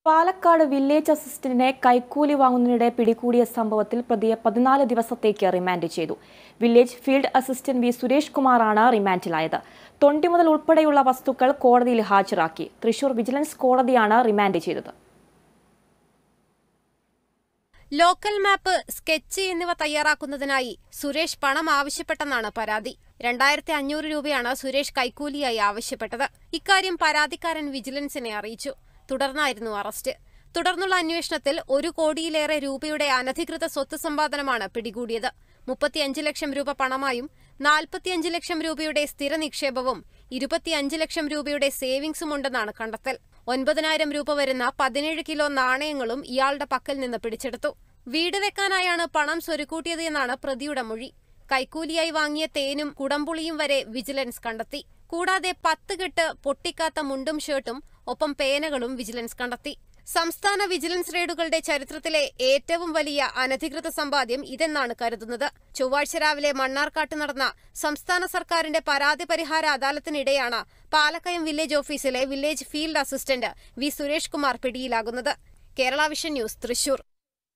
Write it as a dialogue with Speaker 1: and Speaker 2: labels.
Speaker 1: Palakkad village അസിസ്റ്റന്റിനെ കൈക്കൂലി വാങ്ങുന്നതിനിടെ പിടികൂടിയ സംഭവത്തിൽ പ്രതിയെ പതിനാല് ദിവസത്തേക്ക് റിമാൻഡ് ചെയ്തു village field assistant V Suresh കുമാറാണ് റിമാൻഡിലായത് തൊണ്ടി മുതൽ ഉൾപ്പെടെയുള്ള വസ്തുക്കൾ കോടതിയിൽ ഹാജരാക്കി തൃശൂർ വിജിലൻസ് കോടതിയാണ് റിമാൻഡ് ചെയ്തത്
Speaker 2: ലോക്കൽ മാപ്പ് സ്കെച്ച് എന്നിവ തയ്യാറാക്കുന്നതിനായി സുരേഷ് പണം ആവശ്യപ്പെട്ടെന്നാണ് പരാതി രണ്ടായിരത്തി അഞ്ഞൂറ് രൂപയാണ് സുരേഷ് കൈക്കൂലിയായി ആവശ്യപ്പെട്ടത് ഇക്കാര്യം പരാതിക്കാരൻ വിജിലൻസിനെ അറിയിച്ചു തുടർന്നായിരുന്നു അറസ്റ്റ് തുടർന്നുള്ള അന്വേഷണത്തിൽ ഒരു കോടിയിലേറെ രൂപയുടെ അനധികൃത സ്വത്ത് സമ്പാദനമാണ് പിടികൂടിയത് മുപ്പത്തിയഞ്ച് ലക്ഷം രൂപ പണമായും നാൽപ്പത്തിയഞ്ച് ലക്ഷം രൂപയുടെ സ്ഥിര നിക്ഷേപവും ഇരുപത്തിയഞ്ച് ലക്ഷം രൂപയുടെ സേവിംഗ്സും ഉണ്ടെന്നാണ് കണ്ടെത്തൽ ഒൻപതിനായിരം രൂപ വരുന്ന പതിനേഴ് കിലോ നാണയങ്ങളും ഇയാളുടെ പക്കൽ നിന്ന് പിടിച്ചെടുത്തു വീട് വെക്കാനായാണ് പണം സ്വരുക്കൂട്ടിയത് എന്നാണ് പ്രതിയുടെ മൊഴി കൈക്കൂലിയായി വാങ്ങിയ തേനും കുടംപുളിയും വരെ വിജിലൻസ് കണ്ടെത്തി കൂടാതെ പത്ത് കെട്ട് പൊട്ടിക്കാത്ത മുണ്ടും ഷർട്ടും ഒപ്പം പേനകളും വിജിലൻസ് കണ്ടെത്തി സംസ്ഥാന വിജിലൻസ് റെയ്ഡുകളുടെ ചരിത്രത്തിലെ ഏറ്റവും വലിയ അനധികൃത സമ്പാദ്യം ഇതെന്നാണ് കരുതുന്നത് ചൊവ്വാഴ്ച രാവിലെ മണ്ണാർക്കാട്ട് നടന്ന സംസ്ഥാന സർക്കാരിന്റെ പരാതി പരിഹാര അദാലത്തിനിടെയാണ് പാലക്കയം വില്ലേജ് ഓഫീസിലെ village field assistant V Suresh Kumar പിടിയിലാകുന്നത് കേരള വിഷൻ ന്യൂസ് തൃശൂർ